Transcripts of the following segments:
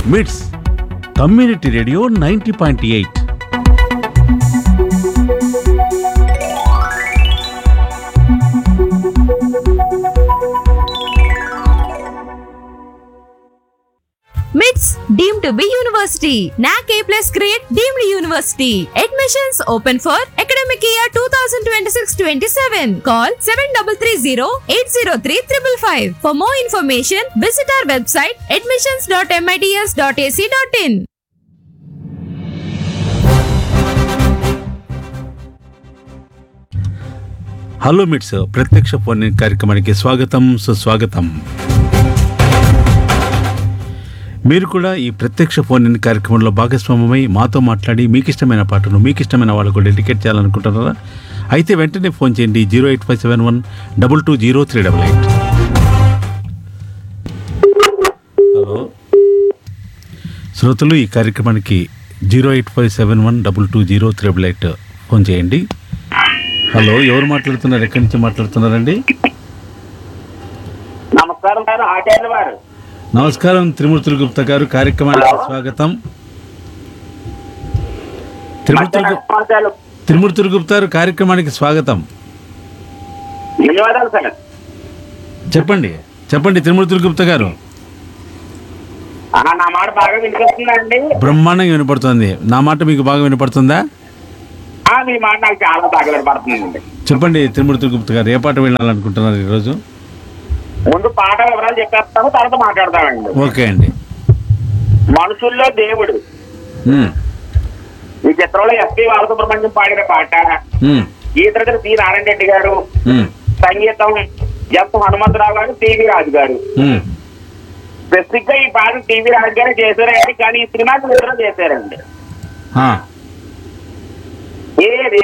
మిట్స్ community radio ninety point eight MITS deem to be university NAAC A plus grade deemed university admissions open for academic year two thousand twenty six twenty seven call seven double three zero eight zero three triple five for more information visit our website admissions dot M I T S dot A C dot in hello MITS ప్రత్యక్ష phone in కార్యక్రమానికి స్వాగతం సుస్వాగతం మీరు కూడా ఈ ప్రత్యక్ష phone in కార్యక్రమంలో భాగస్వామ్యమై మాతో మాట్లాడి మీకు ఇష్టమైన పాటను మీకు ఇష్టమైన వాళ్ళకు డెడికేట్ చేయాలనుకుంటున్నారా అయితే వెంటనే ఫోన్ చేయండి zero eight five seven one double two zero three double eight hello శ్రోతలు ఈ కార్యక్రమానికి zero eight five seven one double two zero triple eight phone చేయండి హలో ఎవరు మాట్లాడుతున్నారు ఎక్కడి నుంచి మాట్లాడుతున్నారండి నమస్కారం గారు ఆచార్య వారు నమస్కారం త్రిమూర్తులు గుప్తా గారు కార్యక్రమానికి స్వాగతం త్రిమూర్తులు గు- నమస్కారాలు త్రిమూర్తులు గుప్తా గారు కార్యక్రమానికి స్వాగతం ధన్యవాదాలు సార్ చెప్పండి చెప్పండి త్రిమూర్తులు గుప్తా గారు ఆ, నా మాట బాగా వినిపిస్తుందండి బ్రహ్మాండంగా వినపడుతుంది నా మాట మీకు బాగా వినపడుతుందా ఆ, మీ మాట నాకు చాలా బాగా వినపడుతుందండి చెప్పండి త్రిమూర్తులు గుప్తా గారు ఏ పాట వినాలనుకుంటున్నారు ఈరోజు ముందు పాట వివరాలు చెప్పేస్తాము తర్వాత మాట్లాడతామండి ఓకే అండి మనుషుల్లో దేవుడు ఉమ్, ఈ చిత్రంలో ఎస్పి బాలసుబ్రహ్మణ్యం పాడిన పాట ఉమ్, గీతరగతి సి నారాయణ రెడ్డి గారు ఉమ్, సంగీతం ఎస్ హనుమంతరావు గారు టీవీ రాజు గారు ఉమ్. స్పెసిఫిక్ గా ఈ పాట టీవీ రాజు గారే చేశారండి కానీ ఈ సినిమాకి విడుదల చేశారండి ఆ, ఏది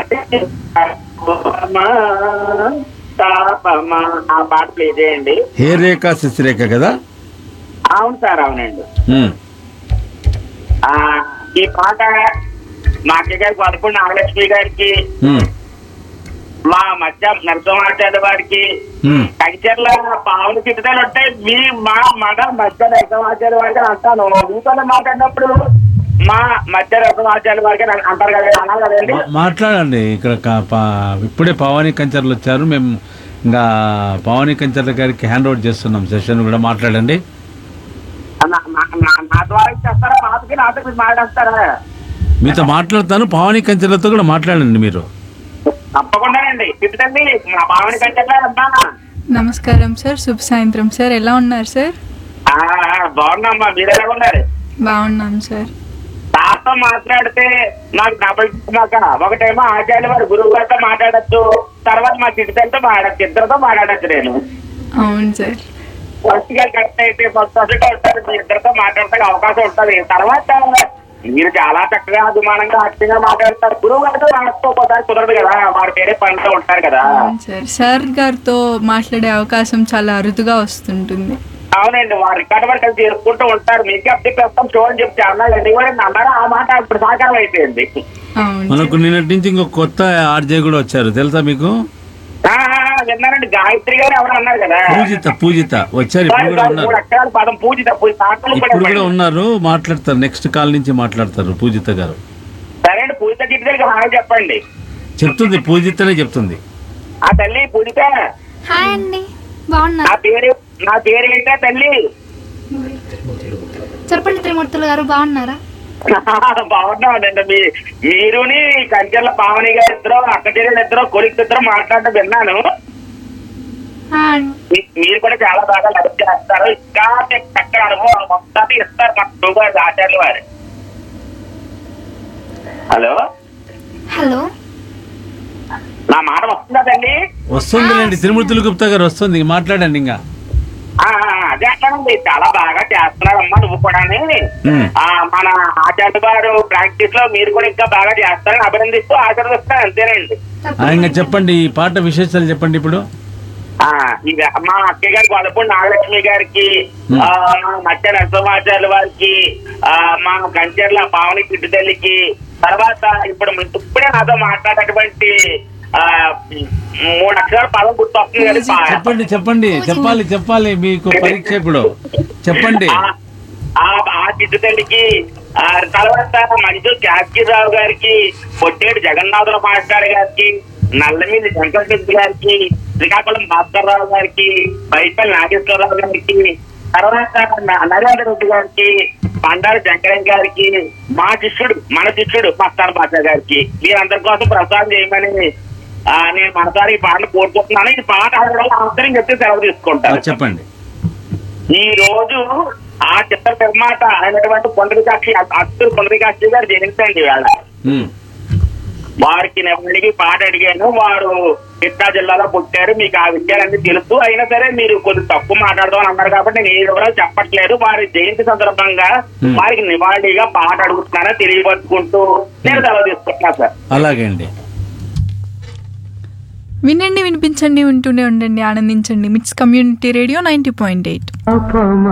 తాపమా ఆ పాట ప్లే చేయండి హే రేఖ శశిరేఖ కదా అవును సార్ అవునండి ఉమ్, ఆ ఈ పాట మా అక్క గారికి వదపూడి నాగలక్ష్మి గారికి ఉమ్, మా మధ్య నరసింహాచార్య వారికి ఉమ్. కల్చర్ల పావులు చిట్టుదలు ఉంటాయి మీ మా మగ మధ్య నరసింహాచార్య వారికి అని అంటాను మీతో మాట్లాడినప్పుడు మా మధ్య నరసింహాచార్య వారికి అని అంటారు కదా అన్నారు కదండి మా- మాట్లాడండి ఇక్కడ కా- పా- ఇప్పుడే పవానీ కంచర్లు వచ్చారు మేము ఇంకా పవానీ కంచర్ల గారికి హ్యాండ్ ఓవర్ చేస్తున్నాం సెషన్ కూడా మాట్లాడండి నా- నా- నా- నా ద్వారా ఇచ్చేస్తారా పాతకి నాతో మీరు మాట్లాడతారా మీతో మాట్లాడతాను పవానీ కంచర్లతో కూడా మాట్లాడండి మీరు తప్పకుండానండి తిట్టండి మా భావన కంటే అమ్మా నమస్కారం సార్ శుభ సాయంత్రం సార్ ఎలా ఉన్నారు సార్ ఆ, బాగున్నామ్మా మీరు ఎలా ఉన్నారు బాగున్నాం సార్ తాత మాట్లాడితే నాకు డబుల్ మాక ఒకటేమో ఆచార్య వారు గురువు గారితో మాట్లాడచ్చు తర్వాత మా చిటితలతో మాట్లాడచ్చు ఇద్దరితో మాట్లాడచ్చు నేను అవును సార్ ఫస్ట్ గా కరెక్ట్ అయితే ఫస్ట్ ఫస్ట్ ఉంటారు మీ ఇద్దరితో మాట్లాడటానికి అవకాశం ఉంటుంది తర్వాత మీరు చాలా చక్కగా అభిమానంగా అర్థంగా మాట్లాడతారు గురువు గారితో మాట్లాడుకోపోతారు కుదరదు కదా వారి పేరే పనితో ఉంటారు కదా అవును సార్ సార్ గారితో మాట్లాడే అవకాశం చాలా అరుదుగా వస్తుంటుంది అవునండి వారు రికార్డు వర్క్ అది చేసుకుంటూ ఉంటారు మీకే అప్డేట్ చేస్తాం చూడని చెప్పి అన్నారండి కూడా అన్నారా ఆ మాట ఇప్పుడు సాకారం అయిపోయింది అవును మనకు నిన్నటి నుంచి ఇంకొక కొత్త ఆర్జే కూడా వచ్చారు తెలుసా మీకు ఆ, ఆ, విన్నారండి గాయత్రి గారు ఎవరు అన్నారు కదా పూజిత పూజిత వచ్చారు ఇప్పుడు కూడా మూడు ఉన్నారు అక్షరాల పదం పూజిత పూజ తాతలు కూడా ఇప్పుడు కూడా ఇవ్వండి. ఉన్నారు మాట్లాడతారు నెక్స్ట్ కాల్ నుంచి మాట్లాడతారు పూజిత గారు సరే అండి పూజిత గిట్టి హాయ్ చెప్పండి చెప్తుంది పూజితనే చెప్తుంది ఆ తల్లి పూజిత హాయ్ అండి బాగున్నా నా పేరు నా పేరు ఏంటా తల్లి చెప్పండి త్రిమూర్తులు గారు బాగున్నారా బాగున్నామండి మీ మీరుని కంచెల పావని గారు ఇద్దరు అక్క చెల్లెలు ఇద్దరు కొలిక్ ఇద్దరు మాట్లాడటం విన్నాను ఆ, మీ- మీరు కూడా చాలా బాగా లైక్ చేస్తారు ఇంకా మీకు చక్కని అనుభవం మొత్తాన్ని ఇస్తారు మా గురువు గారు ఆచార్యులు వారు హలో హలో నా మాట వస్తుందా తల్లి వస్తుందిలేండి తిరుమూర్తులు గుప్తా గారు వస్తుంది మాట్లాడండి ఇంకా ఆ, ఆ, అదే అంటానండి చాలా బాగా చేస్తున్నారమ్మా నువ్వు కూడా ఉమ్. మన ఆచార్య గారు ప్రాక్టీస్ లో మీరు కూడా ఇంకా బాగా చేస్తారని అభినందిస్తూ ఆశీర్వదిస్తారు అంతేనండి ఆ, ఇంకా చెప్పండి ఈ పాట విశేషాలు చెప్పండి ఇప్పుడు ఆ ఇక మా అక్కయ్య గారికి వదపూడి నాగలక్ష్మి గారికి Hmm. ఆ, మా మధ్య నరసింహాచార్యుల వారికి ఆ, మా కంచెర్ల పావని కిట్టుతల్లికి తర్వాత ఇప్పుడు మీ- ఇప్పుడే నాతో మాట్లాడేటువంటి ఆ, మూడు అక్షరాల పదం గుర్తొస్తుంది కానీ పా- చెప్పండి చెప్పండి చెప్పాలి చెప్పాలి మీకు పరీక్ష ఇప్పుడు చెప్పండి ఆ- ఆ చిట్టు తల్లికి ఆ తర్వాత మనిషి రావు గారికి పొట్టేడు జగన్నాథుల మాస్టర్ గారికి నల్లమిల్లి వెంకటరెడ్డి గారికి శ్రీకాకుళం భాస్కర్ రావు గారికి బైపల్లి నాగేశ్వరరావు గారికి తర్వాత న- నరేంద్ర రెడ్డి గారికి బండారు శంకరన్ గారికి మా శిష్యుడు మన శిష్యుడు మస్తాన్ బాషా గారికి వీరందరి కోసం ప్రసాదం చేయమని ఆ, నేను మనసారి ఈ పాటలు కోరుకుంటున్నాను ఈ పాట ఆడడం అవసరం చెప్తే సెలవు ఆ, తీసుకుంటాను చెప్పండి ఈ రోజు ఆ చిత్ర నిర్మాత అయినటువంటి పొండరికాక్షి అత్తురు పొండరికాక్షి గారు జనించండి వేళ ఉమ్. వారికి నేను అడిగి పాట అడిగాను వారు కృష్ణా జిల్లాలో పుట్టారు మీకు ఆ విషయాలన్నీ తెలుసు అయినా సరే మీరు కొద్ది తప్పు మాట్లాడదాం అని అన్నారు కాబట్టి నేను ఏ వివరాలు చెప్పట్లేదు వారి జయంతి సందర్భంగా Hmm. వారికి నివాళిగా పాట అడుగుతున్నానో తెలియపరుచుకుంటూ నేను సెలవు తీసుకుంటున్నా సార్ అలాగే అండి వినండి వినిపించండి ఉంటూనే ఉండండి ఆనందించండి MITS community radio ninety point eight